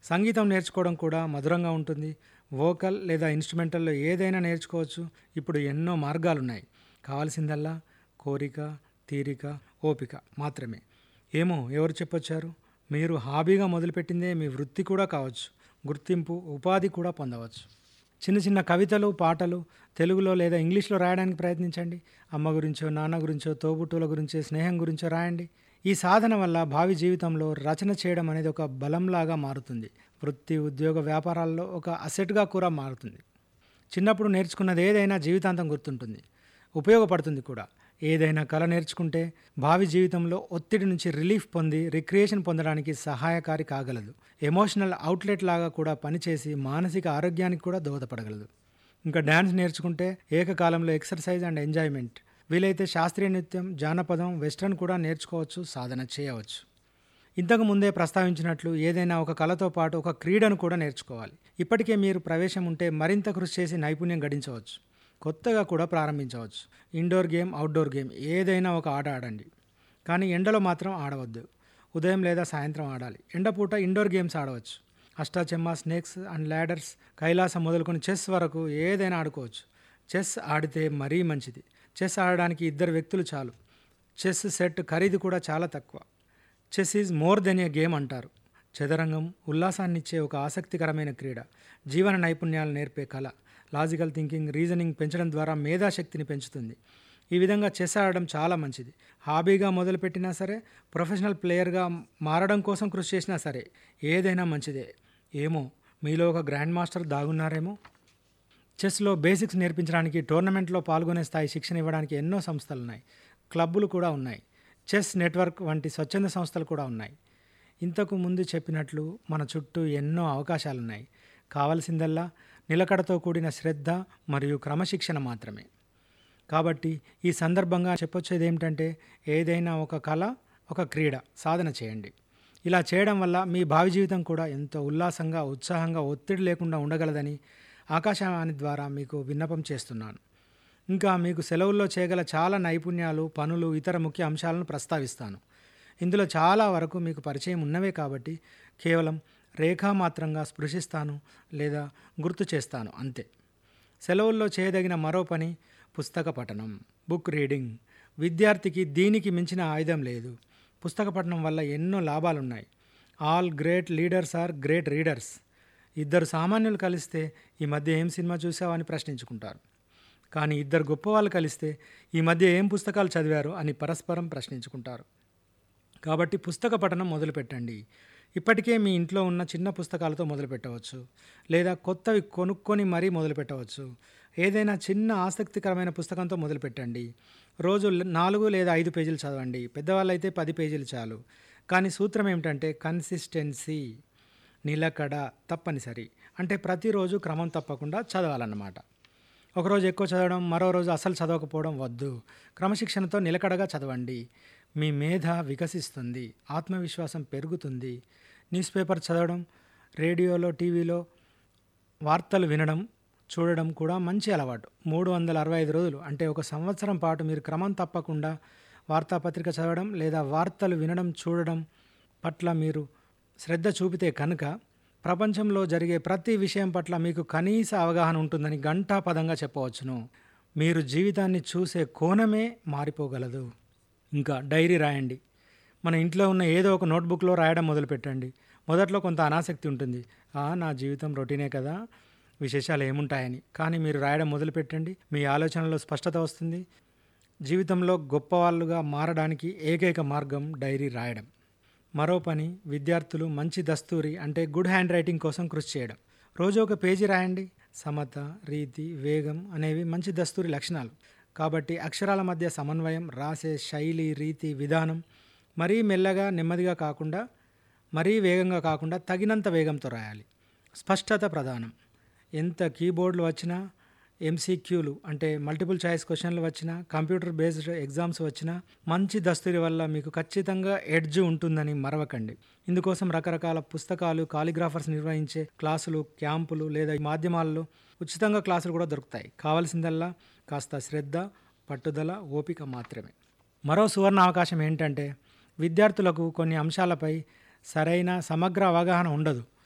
సంగీతం నేర్చుకోవడం కూడా మధురంగా ఉంటుంది వోకల్ లేదా ఇన్స్ట్రుమెంటల్లో ఏదైనా నేర్చుకోవచ్చు ఇప్పుడు ఎన్నో మార్గాలున్నాయి కావాల్సిందల్లా కోరిక తీరిక ఓపిక మాత్రమే ఏమో ఎవరు చెప్పొచ్చారు మీరు హాబీగా మొదలుపెట్టిందే మీ వృత్తి కూడా కావచ్చు గుర్తింపు ఉపాధి కూడా పొందవచ్చు చిన్న చిన్న కవితలు పాటలు తెలుగులో లేదా ఇంగ్లీష్లో రాయడానికి ప్రయత్నించండి అమ్మ గురించో నాన్న గురించో తోబుట్టుల గురించో స్నేహం గురించో రాయండి ఈ సాధన వల్ల భావి జీవితంలో రచన చేయడం అనేది ఒక బలంలాగా మారుతుంది వృత్తి ఉద్యోగ వ్యాపారాల్లో ఒక అసెట్గా కూడా మారుతుంది చిన్నప్పుడు నేర్చుకున్నది ఏదైనా జీవితాంతం గుర్తుంటుంది ఉపయోగపడుతుంది కూడా ఏదైనా కళ నేర్చుకుంటే భావి జీవితంలో ఒత్తిడి నుంచి రిలీఫ్ పొంది రిక్రియేషన్ పొందడానికి సహాయకారి కాగలదు ఎమోషనల్ అవుట్లెట్ లాగా కూడా పనిచేసి మానసిక ఆరోగ్యానికి కూడా దోహదపడగలదు ఇంకా డ్యాన్స్ నేర్చుకుంటే ఏకకాలంలో ఎక్సర్సైజ్ అండ్ ఎంజాయ్మెంట్ వీలైతే శాస్త్రీయ నృత్యం జానపదం వెస్ట్రన్ కూడా నేర్చుకోవచ్చు సాధన చేయవచ్చు ఇంతకు ముందే ప్రస్తావించినట్లు ఏదైనా ఒక కళతో పాటు ఒక క్రీడను కూడా నేర్చుకోవాలి ఇప్పటికే మీరు ప్రవేశం ఉంటే మరింత కృషి చేసి నైపుణ్యం గడించవచ్చు కొత్తగా కూడా ప్రారంభించవచ్చు ఇండోర్ గేమ్ అవుట్డోర్ గేమ్ ఏదైనా ఒక ఆట ఆడండి కానీ ఎండలో మాత్రం ఆడవద్దు ఉదయం లేదా సాయంత్రం ఆడాలి ఎండపూట ఇండోర్ గేమ్స్ ఆడవచ్చు అష్టాచెమ్మ స్నేక్స్ అండ్ ల్యాడర్స్ కైలాసం మొదలుకొని చెస్ వరకు ఏదైనా ఆడుకోవచ్చు చెస్ ఆడితే మరీ మంచిది చెస్ ఆడడానికి ఇద్దరు వ్యక్తులు చాలు చెస్ సెట్ ఖరీదు కూడా చాలా తక్కువ chess is more than a game అంటారు చదరంగం ఉల్లాసాన్నిచ్చే ఒక ఆసక్తికరమైన క్రీడ జీవన నైపుణ్యాలు నేర్పే కళ లాజికల్ థింకింగ్ రీజనింగ్ పెంచడం ద్వారా మేధాశక్తిని పెంచుతుంది ఈ విధంగా చెస్ ఆడడం చాలా మంచిది హాబీగా మొదలుపెట్టినా సరే ప్రొఫెషనల్ ప్లేయర్గా మారడం కోసం కృషి చేసినా సరే ఏదైనా మంచిదే ఏమో మీలో ఒక గ్రాండ్ మాస్టర్ దాగున్నారేమో చెస్లో బేసిక్స్ నేర్పించడానికి టోర్నమెంట్లో పాల్గొనే స్థాయి శిక్షణ ఇవ్వడానికి ఎన్నో సంస్థలు ఉన్నాయి క్లబ్బులు కూడా ఉన్నాయి చెస్ నెట్వర్క్ వంటి స్వచ్ఛంద సంస్థలు కూడా ఉన్నాయి ఇంతకు ముందు చెప్పినట్లు మన చుట్టూ ఎన్నో అవకాశాలు ఉన్నాయి కావలసిందల్లా నిలకడతో కూడిన శ్రద్ధ మరియు క్రమశిక్షణ మాత్రమే కాబట్టి ఈ సందర్భంగా చెప్పొచ్చేది ఏమిటంటే ఏదైనా ఒక కళ ఒక క్రీడ సాధన చేయండి ఇలా చేయడం వల్ల మీ భావి జీవితం కూడా ఎంతో ఉల్లాసంగా ఉత్సాహంగా ఒత్తిడి లేకుండా ఉండగలదని ఆకాశవాణి ద్వారా మీకు విన్నపం చేస్తున్నాను ఇంకా మీకు సెలవుల్లో చేయగల చాలా నైపుణ్యాలు పనులు ఇతర ముఖ్య అంశాలను ప్రస్తావిస్తాను ఇందులో చాలా వరకు మీకు పరిచయం ఉన్నవే కాబట్టి కేవలం రేఖామాత్రంగా స్పృశిస్తాను లేదా గుర్తు చేస్తాను అంతే సెలవుల్లో చేయదగిన మరో పని పుస్తక పఠనం బుక్ రీడింగ్ విద్యార్థికి దీనికి మించిన ఆయుధం లేదు పుస్తక పఠనం వల్ల ఎన్నో లాభాలున్నాయి all great leaders are great readers ఇద్దరు సామాన్యులు కలిస్తే ఈ మధ్య ఏం సినిమా చూసావా అని ప్రశ్నించుకుంటారు కానీ ఇద్దరు గొప్పవాళ్ళు కలిస్తే ఈ మధ్య ఏం పుస్తకాలు చదివారు అని పరస్పరం ప్రశ్నించుకుంటారు కాబట్టి పుస్తక పఠనం మొదలుపెట్టండి ఇప్పటికే మీ ఇంట్లో ఉన్న చిన్న పుస్తకాలతో మొదలుపెట్టవచ్చు లేదా కొత్తవి కొనుక్కొని మరీ మొదలుపెట్టవచ్చు ఏదైనా చిన్న ఆసక్తికరమైన పుస్తకంతో మొదలుపెట్టండి రోజు నాలుగు లేదా ఐదు పేజీలు చదవండి పెద్దవాళ్ళైతే పది పేజీలు చాలు కానీ సూత్రం ఏమిటంటే కన్సిస్టెన్సీ నిలకడ తప్పనిసరి అంటే ప్రతిరోజు క్రమం తప్పకుండా చదవాలన్నమాట ఒకరోజు ఎక్కువ చదవడం మరో రోజు అసలు చదవకపోవడం వద్దు క్రమశిక్షణతో నిలకడగా చదవండి మీ మేధ వికసిస్తుంది ఆత్మవిశ్వాసం పెరుగుతుంది న్యూస్ పేపర్ చదవడం రేడియోలో టీవీలో వార్తలు వినడం చూడడం కూడా మంచి అలవాటు మూడు వందల అరవై ఐదు రోజులు అంటే ఒక సంవత్సరం పాటు మీరు క్రమం తప్పకుండా వార్తాపత్రిక చదవడం లేదా వార్తలు వినడం చూడడం పట్ల మీరు శ్రద్ధ చూపితే కనుక ప్రపంచంలో జరిగే ప్రతి విషయం పట్ల మీకు కనీస అవగాహన ఉంటుందని గంటా పదంగా చెప్పవచ్చును మీరు జీవితాన్ని చూసే కోణమే మారిపోగలదు ఇంకా డైరీ రాయండి మన ఇంట్లో ఉన్న ఏదో ఒక నోట్బుక్లో రాయడం మొదలుపెట్టండి మొదట్లో కొంత అనాసక్తి ఉంటుంది "ఆ, నా జీవితం రొటీనే కదా విశేషాలు ఏముంటాయని కానీ మీరు రాయడం మొదలుపెట్టండి మీ ఆలోచనలో స్పష్టత వస్తుంది జీవితంలో గొప్పవాళ్ళుగా మారడానికి ఏకైక మార్గం డైరీ రాయడం మరో పని విద్యార్థులు మంచి దస్తూరి అంటే గుడ్ హ్యాండ్ రైటింగ్ కోసం కృషి చేయడం రోజు ఒక పేజీ రాయండి సమత రీతి వేగం అనేవి మంచి దస్తూరి లక్షణాలు కాబట్టి అక్షరాల మధ్య సమన్వయం రాసే శైలి రీతి విధానం మరీ మెల్లగా నెమ్మదిగా కాకుండా మరీ వేగంగా కాకుండా తగినంత వేగంతో రాయాలి స్పష్టత ప్రధానం ఎంత కీబోర్డులు వచ్చినా ఎంసీక్యూలు అంటే మల్టిపుల్ చాయిస్ క్వశ్చన్లు వచ్చినా కంప్యూటర్ బేస్డ్ ఎగ్జామ్స్ వచ్చినా మంచి దస్తూరి వల్ల మీకు ఖచ్చితంగా ఎడ్జ్ ఉంటుందని మరవకండి ఇందుకోసం రకరకాల పుస్తకాలు కాలిగ్రాఫర్స్ నిర్వహించే క్లాసులు క్యాంపులు లేదా మాధ్యమాల్లో ఉచితంగా క్లాసులు కూడా దొరుకుతాయి కావాల్సిందల్లా కాస్త శ్రద్ధ పట్టుదల ఓపిక మాత్రమే మరో సువర్ణ అవకాశం ఏంటంటే విద్యార్థులకు కొన్ని అంశాలపై సరైన సమగ్ర అవగాహన ఉండదు